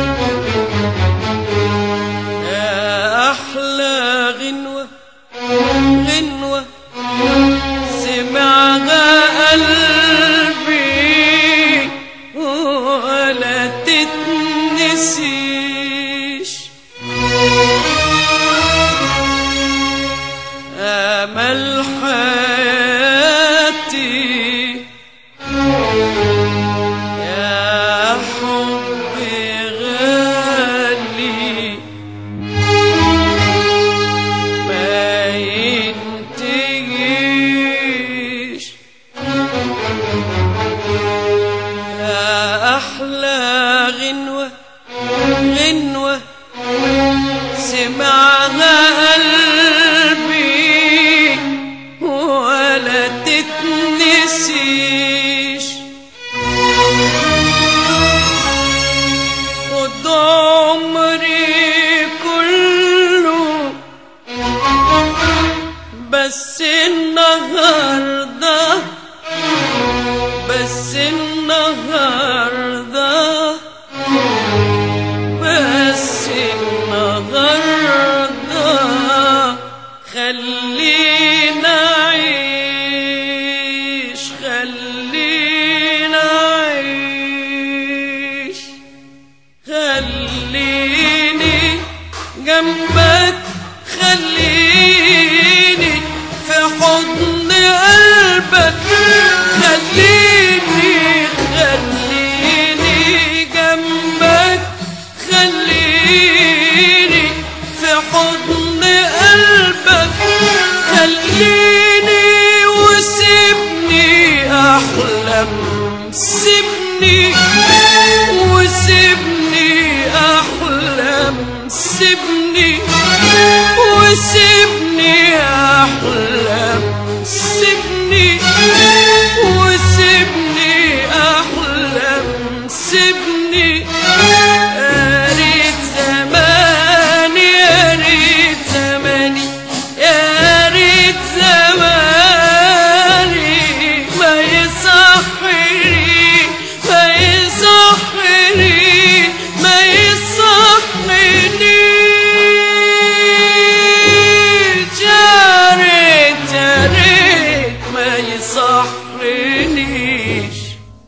يا أحلى غنوة غنوة سمعها قلبي ولا تتنسيش أمل حياتي يا حبي غالي ما ينتهيش يا أحلى غنوة غنوة سمعها قلبي ولا تتنسيش خد عمري كله بس النهارده بس النهارده بس النهارده خلينا عيش خلينا عيش خليني جنبك خليني في حضن قلبك خليني خليني جنبك خليني في حضن قلبك خليني وسيبني احلم سيبني وسيبني احلم سيبني وسيبني احلم سيبني وسيبني احلم سيبني يا ريت زماني يا ريت زماني يا ريت زماني ما يصحني ما يصحني ما يصحني يا ريت يا ريت ما يصحنيش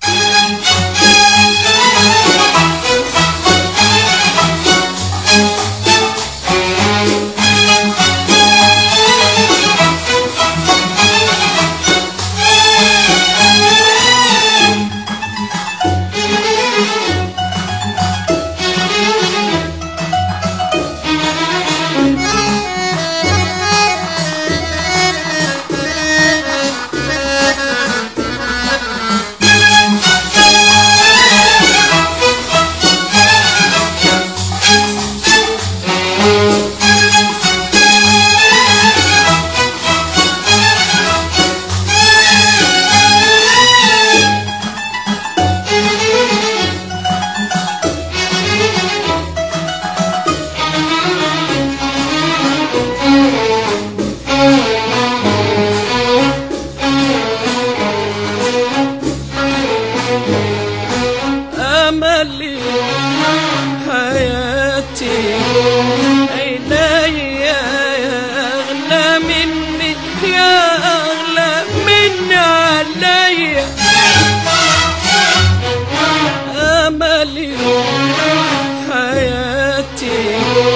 أملي حياتي عيني أغلى مني يا أغلى مني علي أملي حياتي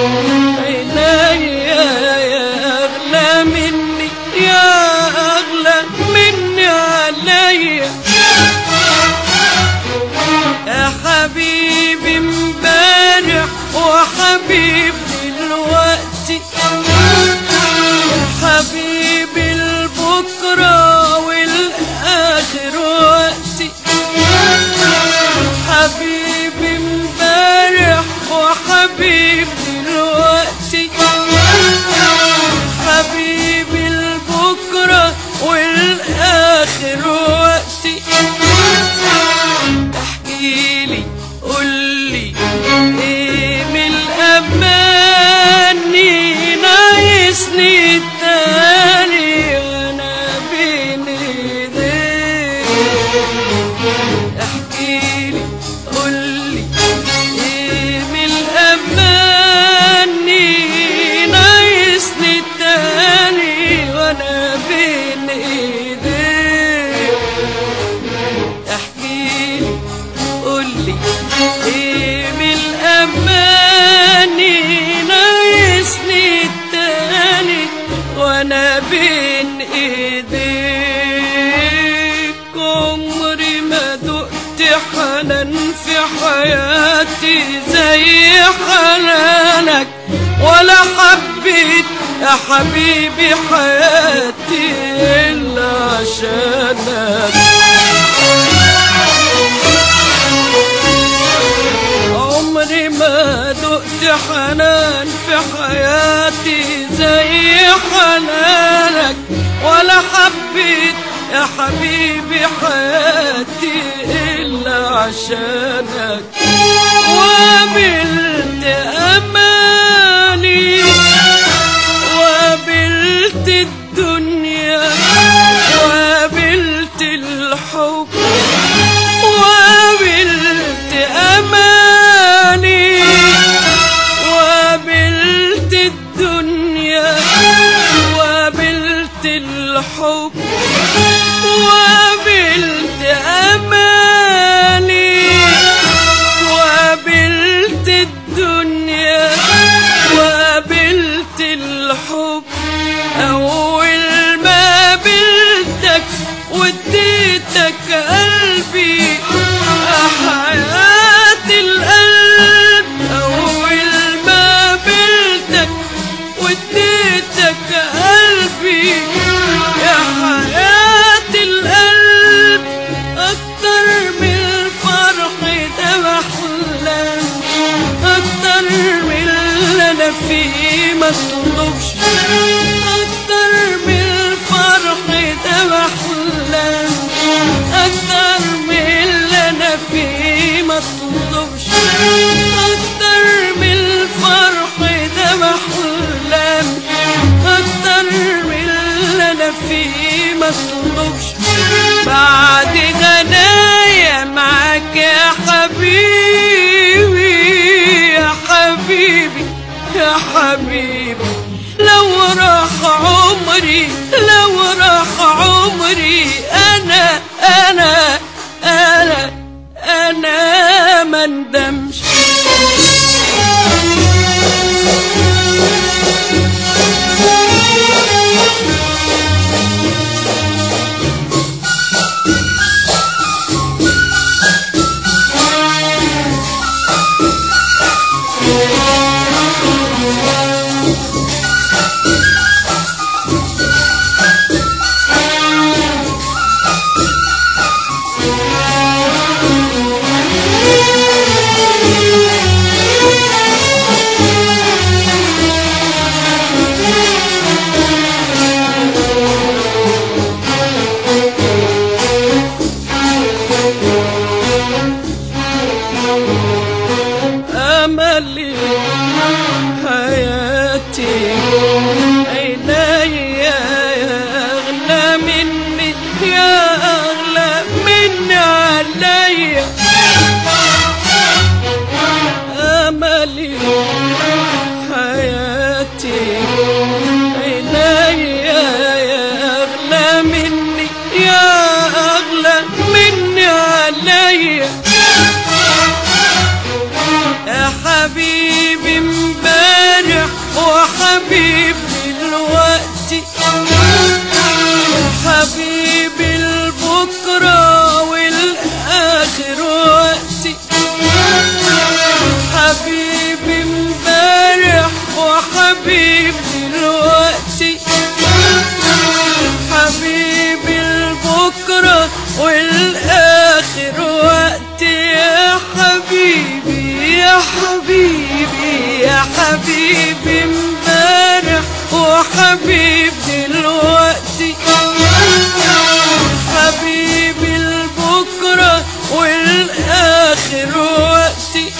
عيني أغلى مني يا أغلى مني علي يا حبيبي امبارح وحبيبي دلوقتي يا حبيبي البكرة والآخر وقتي حبيبي امبارح وحبيبي دلوقتي حبيبي البكرة والآخر وقتي احكيلي قولي ايه من الأمان حياتي زي حنانك ولا حبيت يا حبيبي حياتي إلا عشانك عمري ما دقت حنان في حياتي زي حنانك ولا حبيت يا حبيبي حياتي إلا عشانك وقابلت أماني وقابلت الدنيا وقابلت الحب وقابلت أماني وقابلت الدنيا وقابلت الحب وقابلت أماني وقابلت الدنيا وقابلت الحب أول ما قابلتك وديتك قلبي يا حياة القلب أول ما قابلتك وديتك قلبي يا حياة القلب أكتر من الفرح ده بحلم أكتر من اللي أنا فيه ما اطلبش أكتر من الفرح ده بحلم أكتر من اللي أنا فيه ما اطلبش أكتر من الفرح ده بحلم أكتر من اللي أنا فيه ما اطلبش بعد غنايا معاك يا حبيبي يا حبيبي يا حبيبي لو راح عمري لو راح عمري أنا أنا أنا أنا ما ندمش أملي حياتي عيني أغلى مني يا أغلى مني عليا أملي حياتي عيني أغلى مني يا أغلى مني عليا يا حبيبي امبارح وحبيبي دلوقتي يا حبيبي البكرة والآخر وقتي حبيبي امبارح وحبيبي دلوقتي حبيبي البكرة والآخر وقتي يا حبيبي يا حبيبي يا حبيبي امبارح وحبيبي دلوقتي حبيبي البكرة والآخر وقتي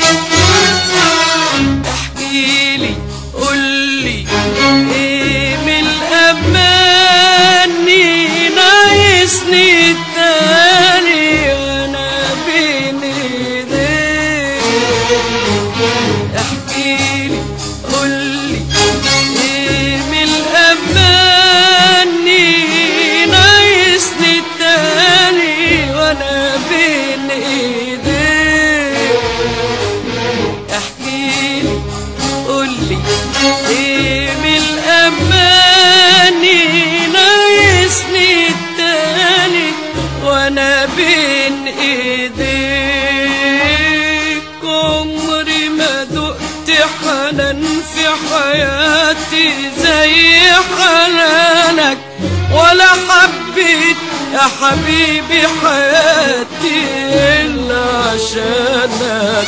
احكيلي قولي ايه من الأماني ناقصني التاني وانا بين ايديك احكيلي قولي ايه من الأماني ناقصني التاني وانا بين ايديك احكيلي قولي ايه من الاماني ناقصني التاني وانا بين ايديك حنان في حياتي زي حنانك ولا حبيت يا حبيبي حياتي إلا عشانك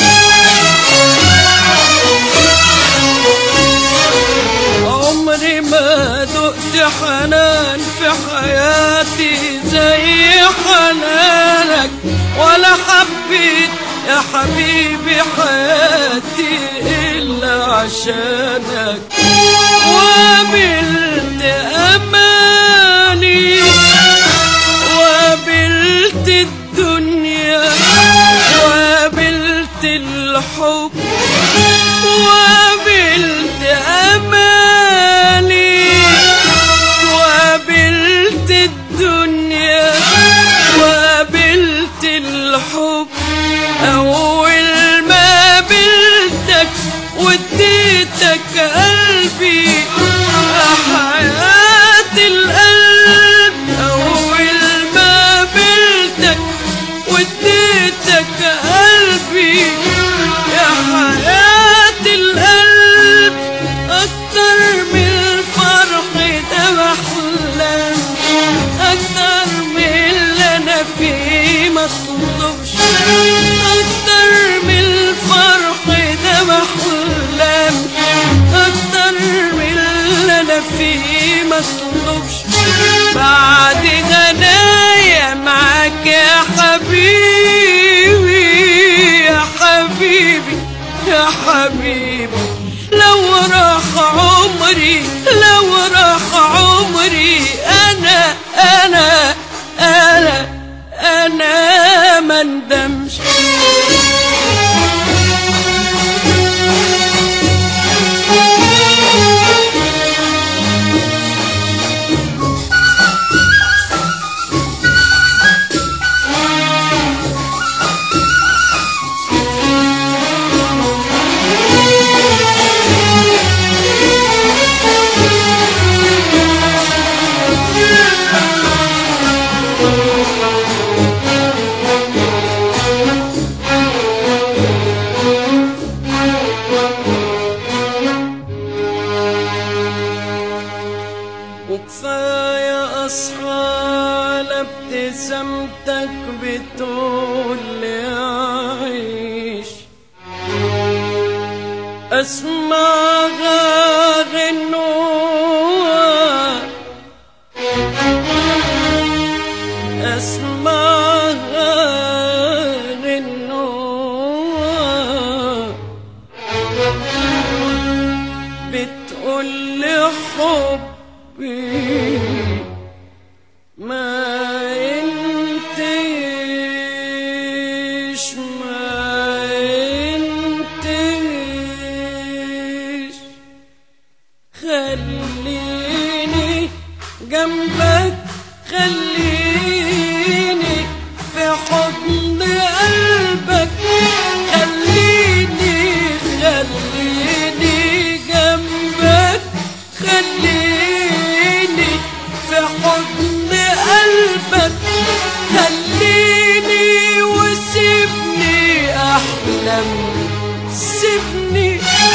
عمري ما دقت حنان في حياتي زي حنانك ولا حبيت يا حبيبي حياتي إلا عشانك وقابلت أماني وقابلت الدنيا وقابلت الحب وقابلت أماني وقابلت الدنيا وقابلت الحب أول ما قابلتك وديتك قلبي يا حياة القلب أول ما قابلتك وديتك قلبي يا حياة القلب أكتر من الفرح ده بحلم أكتر من اللي أنا فيه مطلوبش أكتر من الفرح ده بحلم أكتر من اللي أنا فيه مطلوبش بعد غنايا معاك يا حبيبي يا حبيبي يا حبيبي لو راح عمري لو راح عمري انا انا انا انا ما ندمش وكفاية أصحى على ابتسامتك بتقول لي عيش أسمعها غنوة أسمعها غنوة بتقول لي حبي ما انتش ما انتش خليني جنبك خليني في حضن قلبك خليني خليني جنبك خليني في حضن قلبك خليني وسيبني احلم سيبني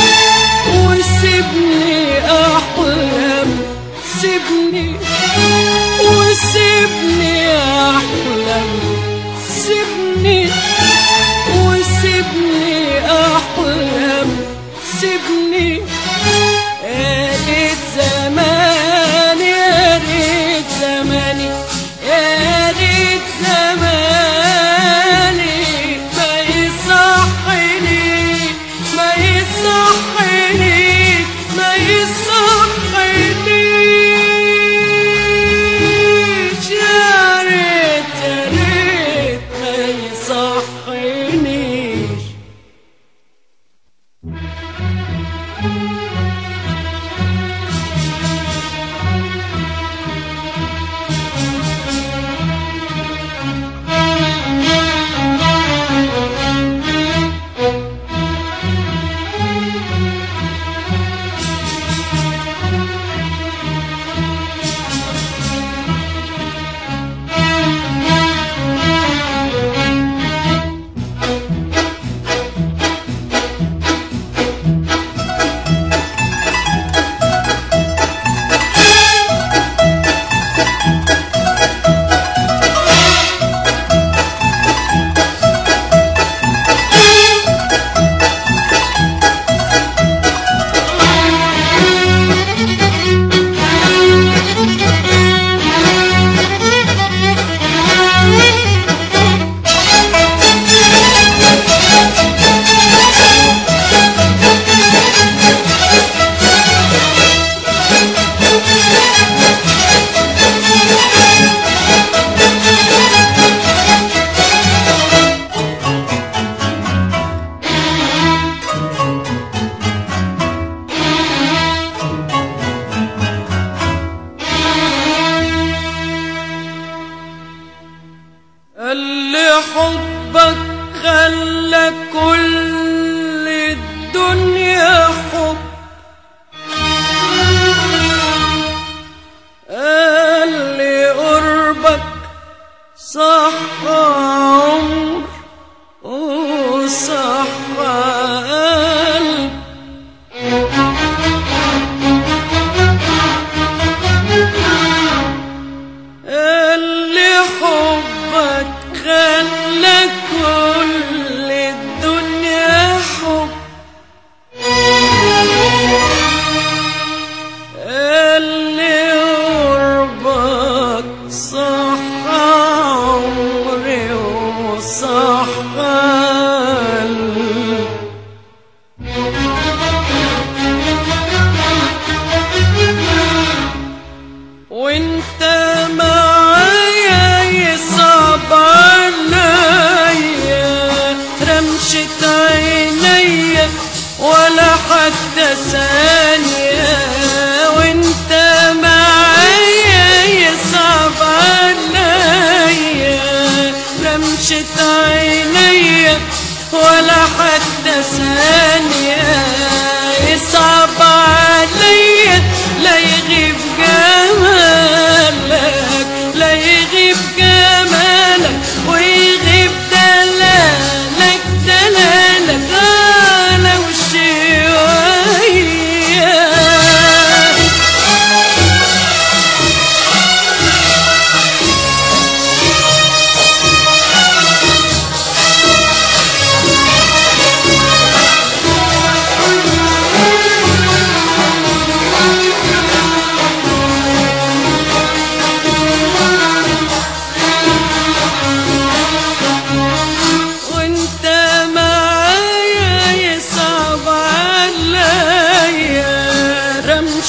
وسيبني احلم سيبني وسيبني احلم سيبني وسيبني احلم سيبني يا ريت زمان يا ريت زماني يا ريت زماني ما يصحني ما يصحني ما يصحنيش يا ريت يا ريت ما يصحنيش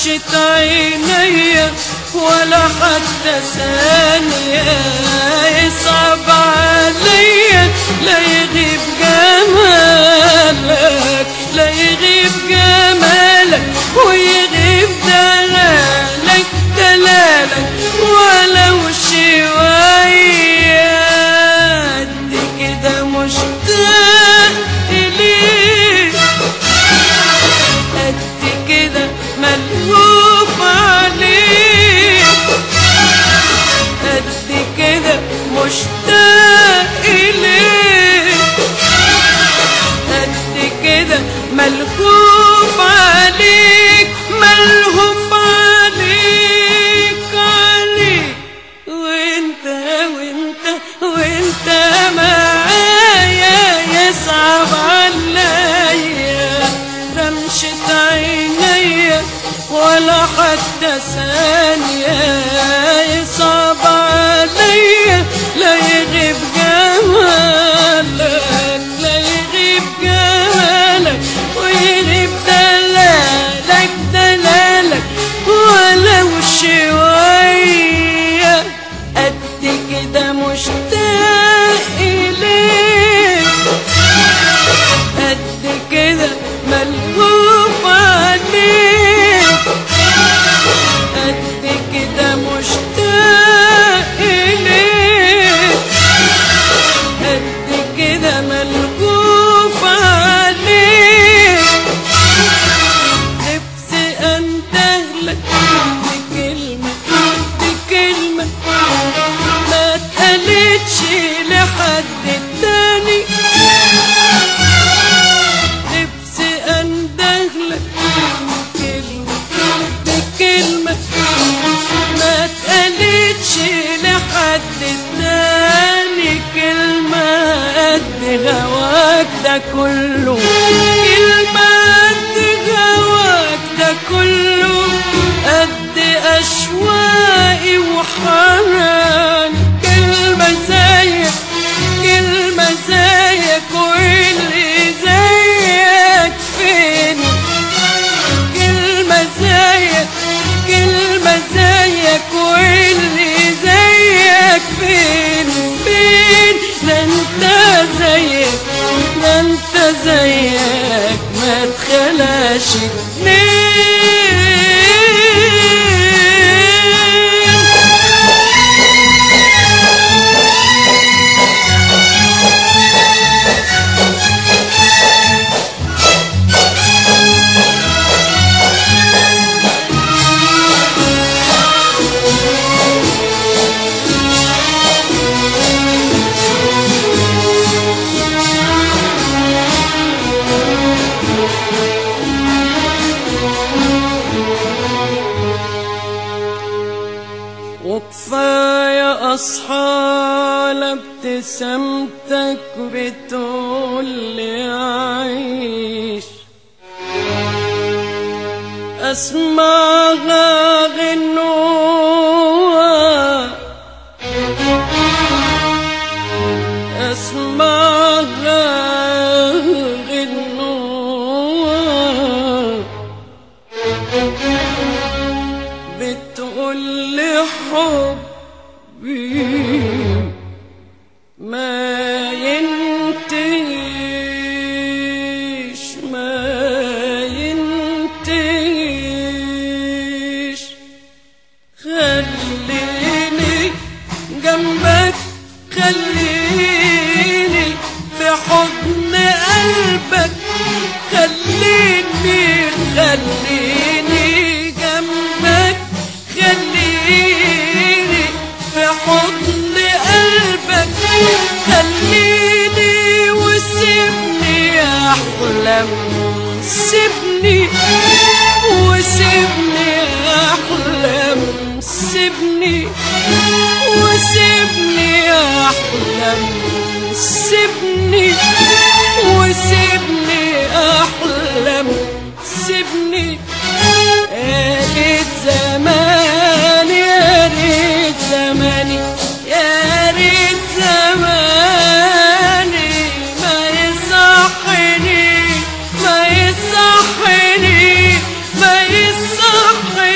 رمشة عينيا ولا حتى ثانية يصعب عليا لا يغيب جمالك لا يغيب جمالك ويغيب دلالك دلالك ولو شوية قد كده مشتاق إليك قد كده ملهوف عليك قد كده مشتاق إليك قد كده ملهوف عليك ملهوف عليك عليك وانت وانت وانت معايا يصعب عليا رمشة عينيا ولا حتى ثانية يصعب عليا لا يغيب جمالك لا يغيب جمالك ويغيب دلالك دلالك ولو شوية قد كده مشتاق إليك قد كده ملهوف عليك قد كده مشتاق إليك قد كده ملهوف عليك نفسي أندهلك بكلمة بكلمة ما اتقالتش لحد تاني نفسي أندهلك بكلمة بكلمة ما اتقالتش لحد تاني كلمة قد هواك ده كله كلمة قد هواك ده كله قد أشواقي وحناني كلمة زيك كلمة زيك واللي زيك فين كلمة زيك كلمة زيك واللي زيك فين فين ده انت زيك ده انت زيك ما تخلاش اتنين وكفاية أصحى لابتسامتك بتقول لي عيش أسمعها غنوة أسمعها غنوة بتقول لي حبي ما ينتهيش ما ينتهيش خليني جنبك خليني في حضن قلبك خليني خليني جنبك خليني في حضن قلبك خليني وسيبني احلم سيبني وسيبني احلم سيبني وسيبني احلم سيبني وسيبني احلم سيبني يا ريت زمان يا ريت زماني يا ريت زماني ما يصحني ما يصحني ما يصحني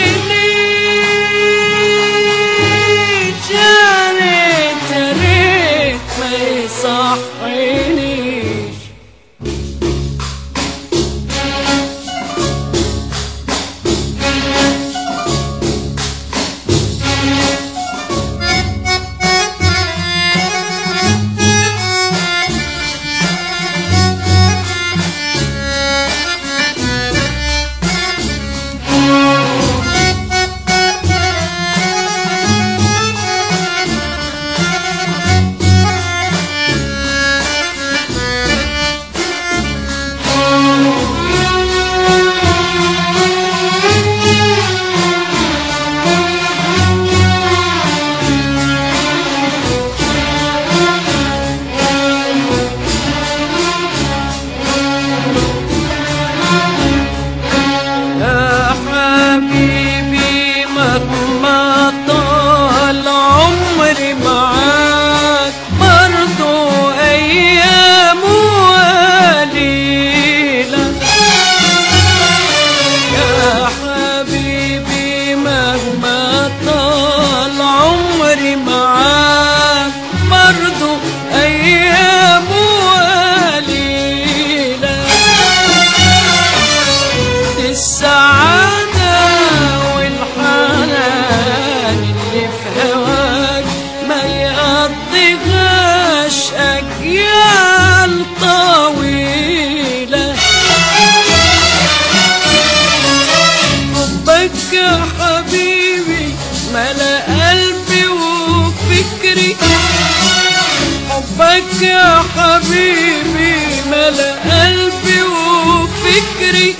حبك يا حبيبي ملا قلبي وفكري حبك يا حبيبي ملا قلبي وفكري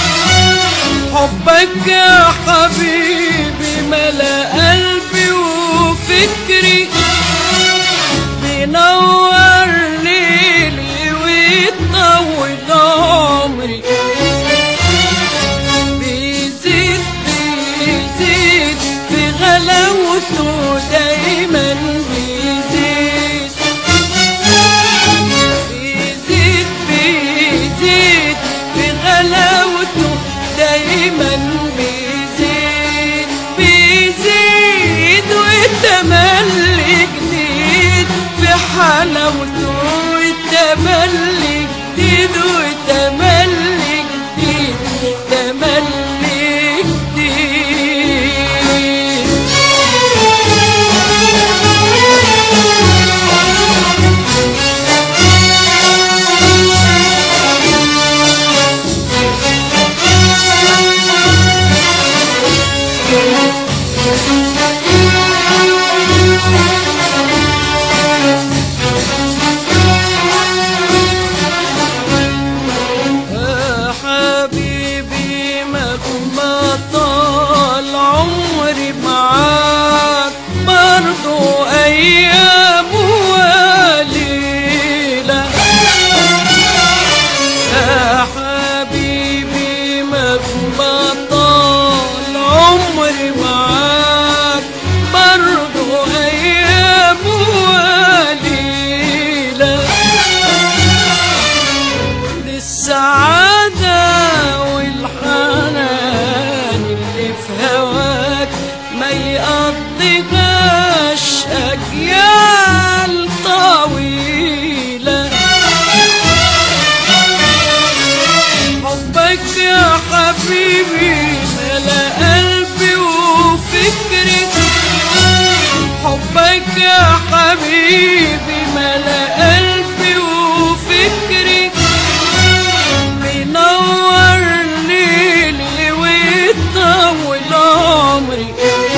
حبك يا حبيبي ملا قلبي وفكري بينور ليلي ويطول عمري بيزيد بيزيد في غلاوته دايما بيزيد بيزيد بيزيد في غلاوته دايما بيزيد بيزيد والتملي جديد في حلاوته والتملي جديد والتملي جديد تملي جديد يا حبيبي مهما طال عمري معاك برضو أيام وليلة يا حبيبي مهما طال عمري معاك برضو أيام وليلة للسعادة والحنان اللي في هواك ما يقضيهاش أجيال طويلة حبك يا حبيبي ملا قلبي وفكري حبك يا حبيبي ملا قلبي وفكري بينور ليلي ويطول عمري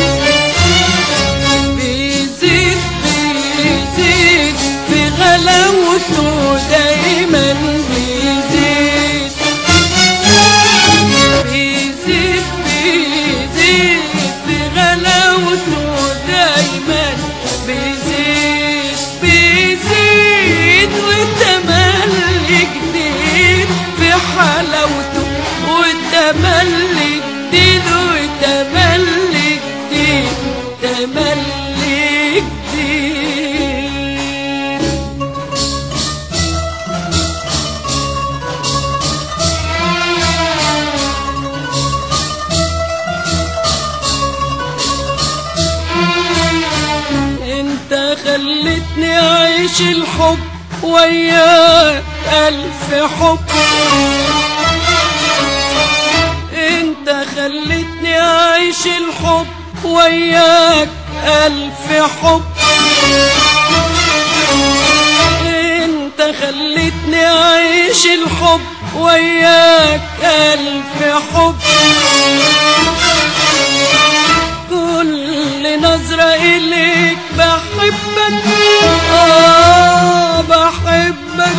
بيزيد بيزيد في غلاوته دايما بيزيد بيزيد بيزيد في غلاوته دايما بيزيد بيزيد والتملي جديد في حلاوته والتملي جديد والتملي جديد تملي جديد انت خلتني اعيش الحب وياك الف حب انت خلتني اعيش الحب وياك الف حب انت خلتني اعيش الحب وياك الف حب كل نظرة إليك بحبك آه بحبك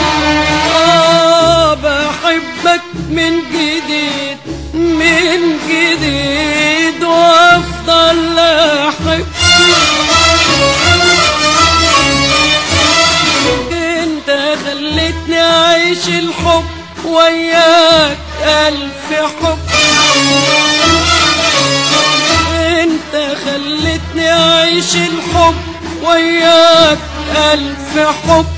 آه بحبك من جديد من جديد وأفضل أحب انت خلتني أعيش الحب وياك ألف حب انت خلتني اعيش الحب وياك الف حب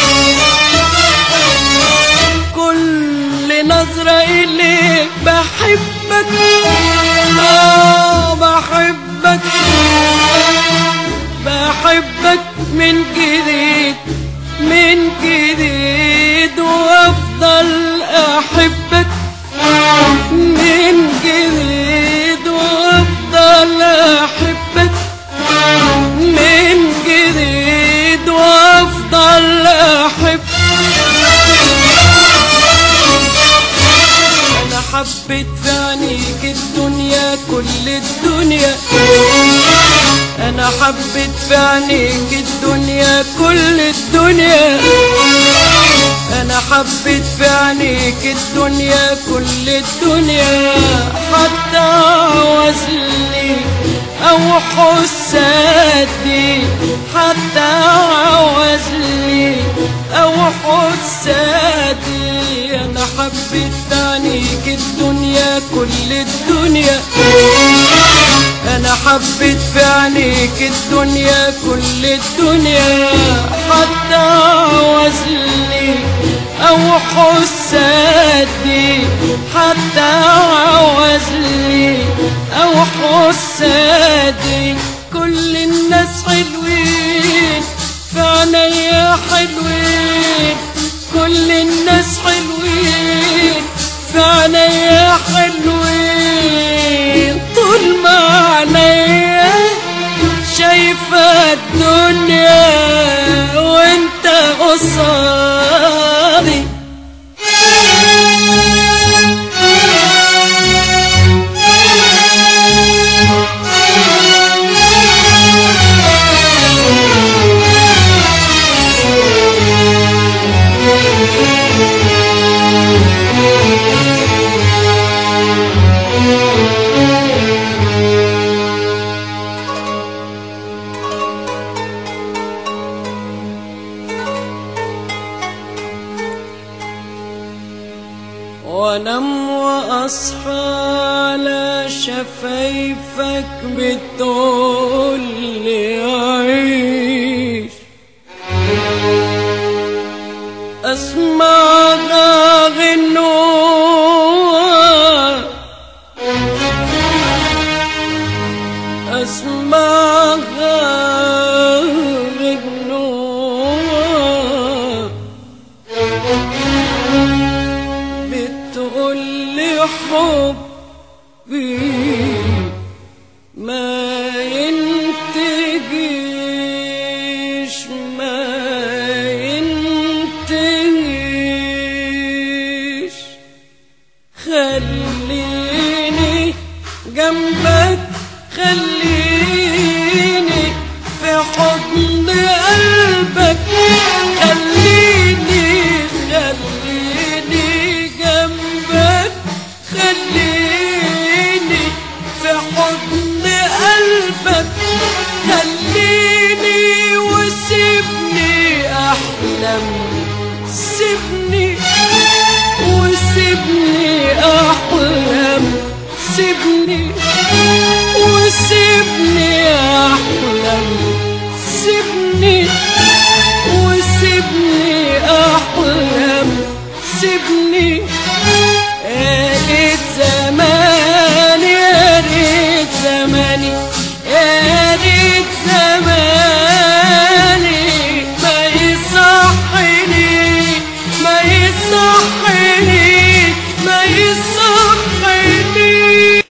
كل نظرة اليك بحبك اه بحبك بحبك من جديد من جديد وافضل احبك من جديد وافضل احبك من جديد وافضل احبك انا حب حبيت في عينيك الدنيا كل الدنيا انا حبيت في عينيك الدنيا كل الدنيا انا حبيت في عينيك الدنيا كل الدنيا حتى عوزلي او حسادي حتى عوزلي او حسادي انا حبيت في عينيك الدنيا كل الدنيا انا حبيت في عينيك الدنيا كل الدنيا حتى عوزلي او حسادي حتى عوزلي او حسادي كل الناس حلوين في عينيا حلوين كل الناس حلوين في عينيا حلوين طول ما عينيا شايفة الدنيا وانت قصادي وانام واصحى على شفايفك بتقول لي عيش اسمع غنوة اسمع غنوة بتقول لي حبي ما ينتهيش ما ينتهيش خليني جنبك خليني في حضن قلبك خليني خليني جنبك خليني في حضن قلبك خليني وسيبني احلم سيبني وسيبني احلم